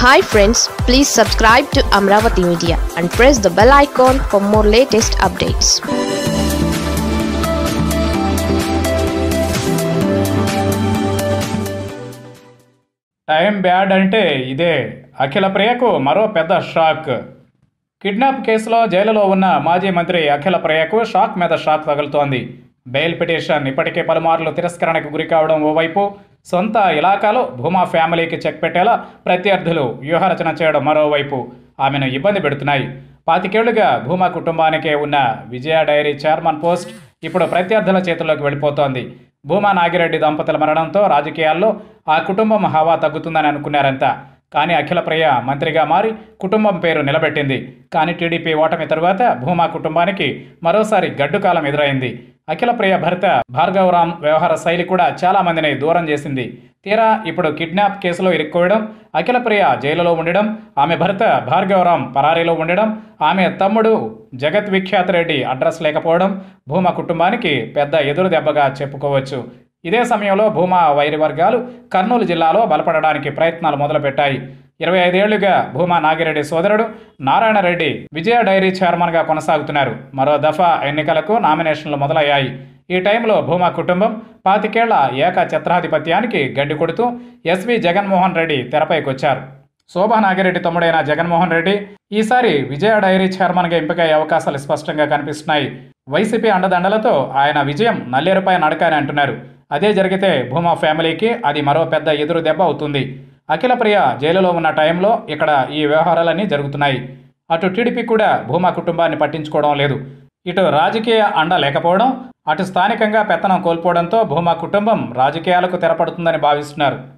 hi friends please subscribe to Amaravati media and press the bell icon for more latest updates time bad అంటే ఇదే అఖిల ప్రియకు మరో పెద్ద shock kidnap కేసులో జైలులో ఉన్న మాజీ మంత్రి అఖిల ప్రియకు షాక్ మీద షాక్ తగులుతోంది బెయిల్ పిటిషన్ ఇప్పటికే పలుమార్లు తిరస్కరణకు గురి కావడం ఓవైపు సొంత ఇలాకాలో భూమా ఫ్యామిలీకి చెక్ పెట్టేలా ప్రత్యర్థులు వ్యూహరచన చేయడం మరోవైపు ఆమెను ఇబ్బంది పెడుతున్నాయి పాతికేళ్లుగా భూమా కుటుంబానికే ఉన్న విజయ డైరీ చైర్మన్ పోస్ట్ ఇప్పుడు ప్రత్యర్థుల చేతుల్లోకి వెళ్ళిపోతోంది భూమా నాగిరెడ్డి దంపతుల మరణంతో రాజకీయాల్లో ఆ కుటుంబం హవా తగ్గుతుందని అనుకున్నారంతా కానీ అఖిలప్రియ మంత్రిగా మారి కుటుంబం పేరు నిలబెట్టింది కానీ టీడీపీ ఓటమి తరువాత భూమా కుటుంబానికి మరోసారి గడ్డుకాలం ఎదురైంది అఖిలప్రియ భర్త భార్గవరాం వ్యవహార శైలి కూడా చాలా మందిని దూరం చేసింది తీరా ఇప్పుడు కిడ్నాప్ కేసులో ఇరుక్కోవడం అఖిలప్రియ జైలులో ఉండడం ఆమె భర్త భార్గవరాం పరారీలో ఉండడం ఆమె తమ్ముడు జగత్ విఖ్యాత్ రెడ్డి అడ్రస్ లేకపోవడం భూమా కుటుంబానికి పెద్ద ఎదురు దెబ్బగా చెప్పుకోవచ్చు ఇదే సమయంలో భూమా వైరి వర్గాలు కర్నూలు జిల్లాలో బలపడడానికి ప్రయత్నాలు మొదలుపెట్టాయి ఇరవై ఐదేళ్లుగా భూమా నాగిరెడ్డి సోదరుడు నారాయణరెడ్డి విజయ డైరీ చైర్మన్గా కొనసాగుతున్నారు మరో దఫా ఎన్నికలకు నామినేషన్లు మొదలయ్యాయి ఈ టైంలో భూమా కుటుంబం పాతికేళ్ల ఏక ఛత్రాధిపత్యానికి గడ్డి కొడుతూ ఎస్వి జగన్మోహన్ రెడ్డి తెరపైకొచ్చారు శోభా నాగిరెడ్డి తమ్ముడైన జగన్మోహన్ రెడ్డి ఈసారి విజయ డైరీ చైర్మన్గా ఎంపికయ్యే అవకాశాలు స్పష్టంగా కనిపిస్తున్నాయి వైసీపీ అండదండలతో ఆయన విజయం నల్లేరుపై నడక అని అంటున్నారు అదే జరిగితే భూమా ఫ్యామిలీకి అది మరో పెద్ద ఎదురు దెబ్బ అవుతుంది అఖిలప్రియ జైలులో ఉన్న టైంలో ఇక్కడ ఈ వ్యవహారాలన్నీ జరుగుతున్నాయి అటు టీడీపీ కూడా భూమా కుటుంబాన్ని పట్టించుకోవడం లేదు ఇటు రాజకీయ అండ లేకపోవడం అటు స్థానికంగా పెత్తనం కోల్పోవడంతో భూమా కుటుంబం రాజకీయాలకు తెరపడుతుందని భావిస్తున్నారు